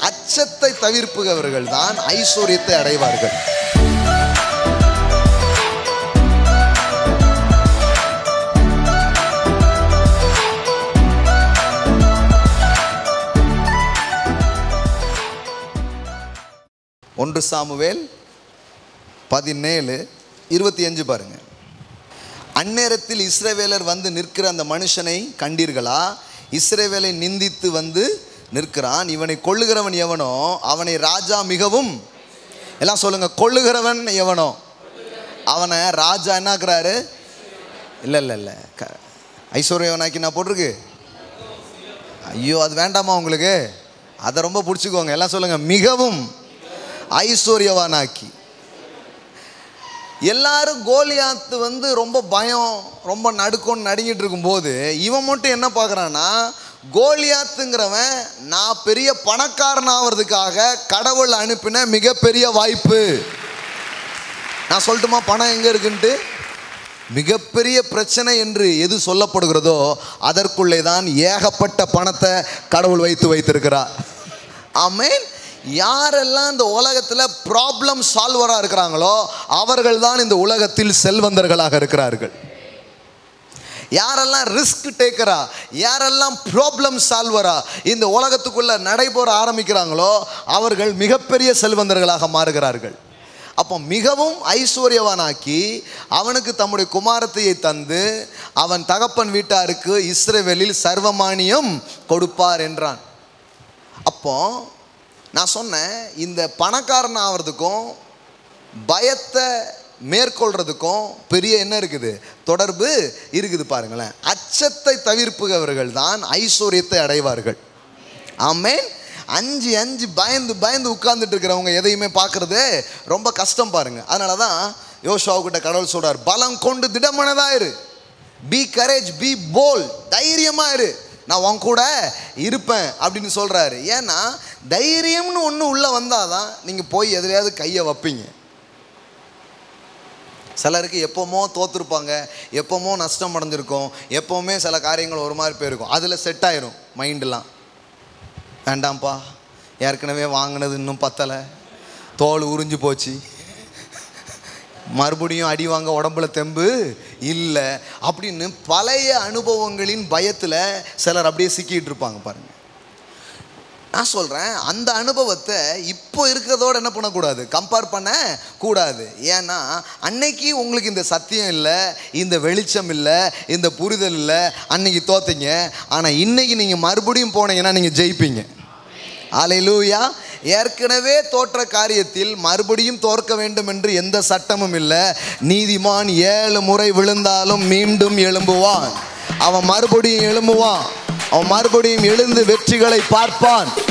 அச்சத்தை தவிர்ப்புகிறவர்கள் தான் ஐஸ்வர்யத்தை அடைவார்கள் ஒன்று சாமுவேல் பதினேழு இருபத்தி அஞ்சு பாருங்க அந்நேரத்தில் இஸ்ரவேலர் வந்து நிற்கிற அந்த மனுஷனை கண்டீர்களா இஸ்ரவேலை நிந்தித்து வந்து நிற்கிறான் இவனை கொள்ளுகிறவன் எவனோ அவனை ராஜா மிகவும் எல்லாம் சொல்லுங்க கொள்ளுகிறவன் எவனோ அவனை ராஜா என்னாக்குறாரு இல்லை இல்லை இல்லை க ஐஸ்வர்யவனாக்கி நான் போட்டிருக்கு ஐயோ அது வேண்டாமா உங்களுக்கு அதை ரொம்ப பிடிச்சிக்கோங்க எல்லாம் சொல்லுங்க மிகவும் ஐஸ்வர்யவானாக்கி எல்லாரும் கோலியாத்து வந்து ரொம்ப பயம் ரொம்ப நடுக்கம்னு நடுங்கிட்டு இருக்கும்போது இவன் மட்டும் என்ன பார்க்குறான்னா கோலியாத்துங்கிறவன் நான் பெரிய பணக்காரன் ஆகிறதுக்காக கடவுள் அனுப்பின மிகப்பெரிய வாய்ப்பு நான் சொல்லட்டுமா பணம் எங்கே இருக்குன்ட்டு மிகப்பெரிய பிரச்சனை என்று எது சொல்லப்படுகிறதோ அதற்குள்ளே தான் ஏகப்பட்ட பணத்தை கடவுள் வைத்து வைத்திருக்கிறார் ஆமென் யாரெல்லாம் இந்த உலகத்தில் ப்ராப்ளம் சால்வராக இருக்கிறாங்களோ அவர்கள் தான் இந்த உலகத்தில் செல்வந்தர்களாக இருக்கிறார்கள் யாரெல்லாம் ரிஸ்க் டேக்கரா யாரெல்லாம் ப்ராப்ளம் சால்வரா இந்த உலகத்துக்குள்ள நடைபெற ஆரம்பிக்கிறாங்களோ அவர்கள் மிகப்பெரிய செல்வந்தர்களாக மாறுகிறார்கள் அப்போ மிகவும் ஐஸ்வர்யவானாக்கி அவனுக்கு தம்முடைய குமாரத்தையை தந்து அவன் தகப்பன் வீட்டாருக்கு இஸ்ரவேலில் சர்வமானியம் கொடுப்பார் என்றான் அப்போ நான் சொன்னேன் இந்த பணக்காரன் ஆகிறதுக்கும் பயத்தை மேற்கொள்றதுக்கும் பெரிய என்ன இருக்குது தொடர்பு இருக்குது பாருங்களேன் அச்சத்தை தவிர்ப்புகிறவர்கள் தான் ஐஸ்வர்யத்தை அடைவார்கள் ஆமேன் அஞ்சு அஞ்சு பயந்து பயந்து உட்கார்ந்துட்டு இருக்கிறவங்க எதையுமே பார்க்கறது ரொம்ப கஷ்டம் பாருங்க அதனால தான் யோசுவாவுக்கிட்ட கடவுள் சொல்றார் பலம் கொண்டு திடமனதா இரு பி கரேஜ் பி போல் தைரியமா இரு நான் உன் கூட இருப்பேன் அப்படின்னு சொல்றாரு ஏன்னா தைரியம்னு ஒன்று உள்ள வந்தாதான் நீங்க போய் எதிலையாவது கையை வைப்பீங்க சிலருக்கு எப்போமோ தோத்துருப்பாங்க எப்போமோ நஷ்டம் அடைஞ்சிருக்கும் எப்போவுமே சில காரியங்கள் ஒரு மாதிரி போயிருக்கும் அதில் செட் ஆயிரும் மைண்டெலாம் வேண்டாம்ப்பா ஏற்கனவே வாங்கினது இன்னும் பத்தலை தோல் உறிஞ்சு போச்சு மறுபடியும் அடி வாங்க உடம்புல தெம்பு இல்லை அப்படின்னு பழைய அனுபவங்களின் பயத்தில் சிலர் அப்படியே சிக்கிட்டு இருப்பாங்க பாருங்க நான் சொல்கிறேன் அந்த அனுபவத்தை இப்போ இருக்கிறதோட என்ன பண்ணக்கூடாது கம்பேர் பண்ண கூடாது ஏன்னா அன்னைக்கு உங்களுக்கு இந்த சத்தியம் இல்லை இந்த வெளிச்சம் இல்லை இந்த புரிதல் இல்லை அன்னைக்கு தோத்தீங்க ஆனால் இன்னைக்கு நீங்கள் மறுபடியும் போனீங்கன்னா நீங்கள் ஜெயிப்பீங்க ஆலையிலூயா ஏற்கனவே தோற்ற காரியத்தில் மறுபடியும் தோற்க வேண்டும் என்று எந்த சட்டமும் இல்லை நீதிமான் ஏழு முறை விழுந்தாலும் மீண்டும் எழும்புவான் அவன் மறுபடியும் எழும்புவான் அவன் மறுபடியும் எழுந்து வெற்றிகளை பார்ப்பான்